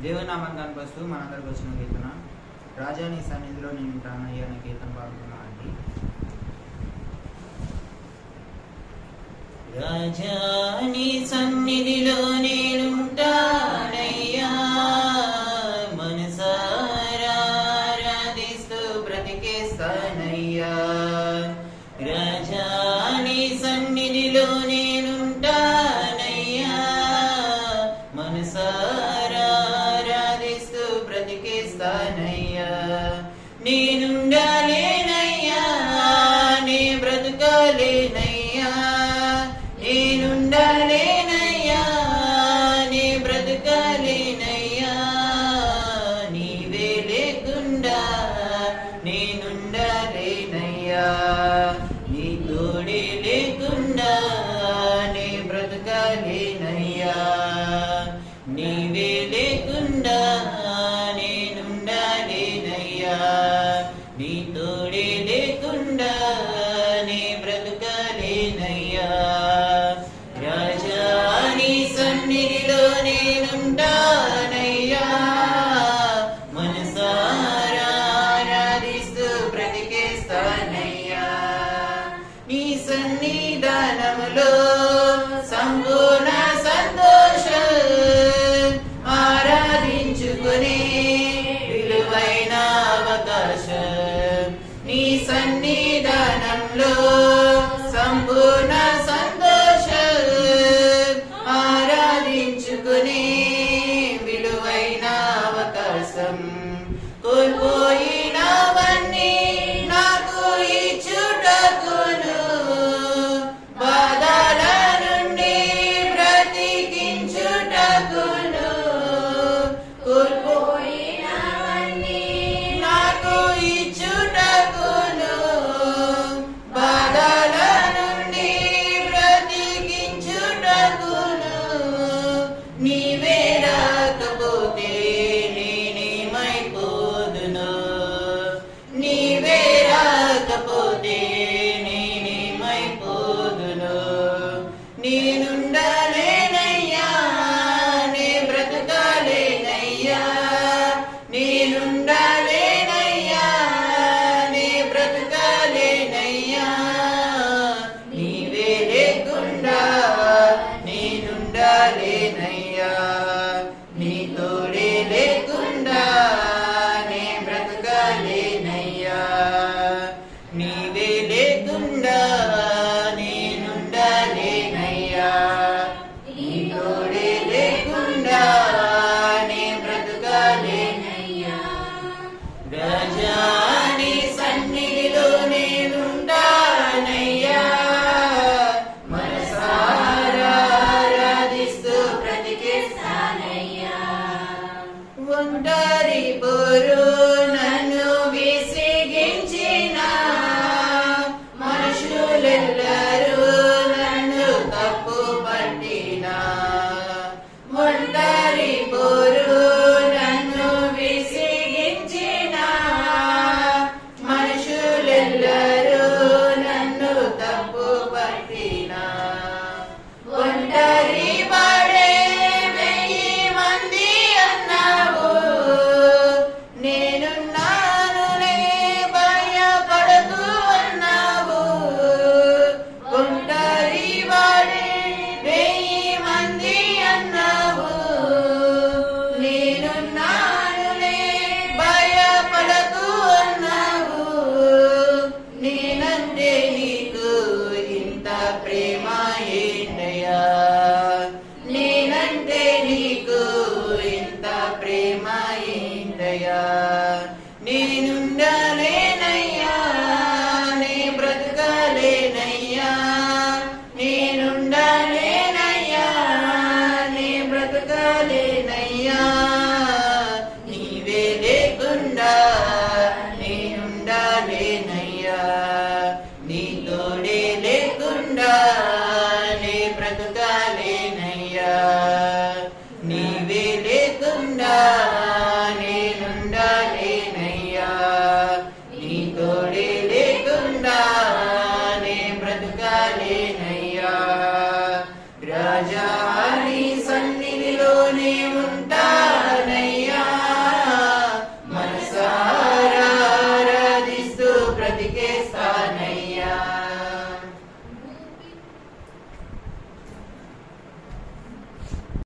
దేవుని నామాన్ని కనిపిస్తూ మనందరికి వచ్చిన కీర్తన రాజా నీ సన్నిధిలో నేను ఉంటాను అయ్యా అనే కీర్తన పాడుతున్నా అండి రాజా నీ సన్నిధిలో నేనుంటానయ్యా మనసారా ఆరాధిస్తూ బ్రతికేస్తానయ్యా రాజా నీ సన్నిధిలో నేనుంటానయ్యా మనసారా ఆరాధిస్తూ బ్రతికేస్తానయ్యా నేనుండాలేనయ్యా నే బ్రతకాలేనయ్యా నేనుండాలేనయ్యా నే బ్రతకాలేనయ్యా నీవే లేకుండా నేనుండాలేనయ్యా నీ తోడే లేకుండా నే బ్రతకాలేనయ్యా నీవే లేకుండా నేనుండాలేనయ్యా నీ తోడే లేకుండా నే బ్రతకాలేనయ్యా రాజా నీ సన్నిధిలో నేనుంటానయ్యా మనసారా ఆరాధిస్తూ బ్రతికేస్తానయ్యా నీ సన్నిధానములో సంపూర్ణ సంతోషం ఆరాధించుకునే విలువైన అవకాశం నీ సన్నిధానంలో సంపూర్ణ సంతోషం ఆరాధించుకునే విలువైన అవకాశం కోల్పోయినవన్నీ నాకు ఇచ్చుటకును బాధల నుండి బ్రతికించుటకును కోల్పోయినవన్నీ నాకు ఇచ్చుటకును బాధల నుండి బ్రతికించుటకును నీవే రాకపోతే నేనేమైపోదును నీవే రాకపోతే నేనేమైపోదును నేనుండాలేనయ్యా నే బ్రతకాలేనయ్యా నేనుండాలేనయ్యా నే బ్రతకాలేనయ్యా నీవే లేకుండా నేనుండాలేనయ్యా నీ తోడే లేకుండా నే బ్రతకాలేనయ్యా నీవే లేకుండా నేనుండాలేనయ్యా నీ తోడే లేకుండా నే బ్రతకాలేనయ్యా రాజా నీ సన్నిధిలో నేనుండానయ్యా మనసారా ఆరాధిస్తూ బ్రతికేస్తానయ్యా ఒంటరి పోరు నన్ను విసిగించిన మనుషులెల్లరూ నన్ను తప్పు పట్టిన ఒంటరి పోరు నన్ను విసిగించిన మనుషులెల్లరూ నన్ను తప్పు పట్టిన ఒంటరి వాడే వెయ్యి మంది అన్నావు నేనున్నానులే భయపడకు అన్నావు ఒంటరి వాడే వెయ్యి మంది అన్నావు నేనున్నానులే భయపడకు అన్నావు నేనంటే నీకు ఇంత ప్రేమ ఏంటయ్యా నేనంటే నీకు ఇంత ప్రేమ ఏంటయ్యా నేనుండలేనయ్యా నే బ్రతకలేనయ్యా నేనుండలేనయ్యా నే బ్రతకలేనయ్యా నీవే లేకుండా నేనుండాలేనయ్యా నీ తోడే లేకుండా నే బ్రతకాలేనయ్యా నీవే లేకుండా నేనుండాలేనయ్యా నీ తోడే లేకుండా నే బ్రతకాలేనయ్యా రాజా నీ సన్నిధిలో నే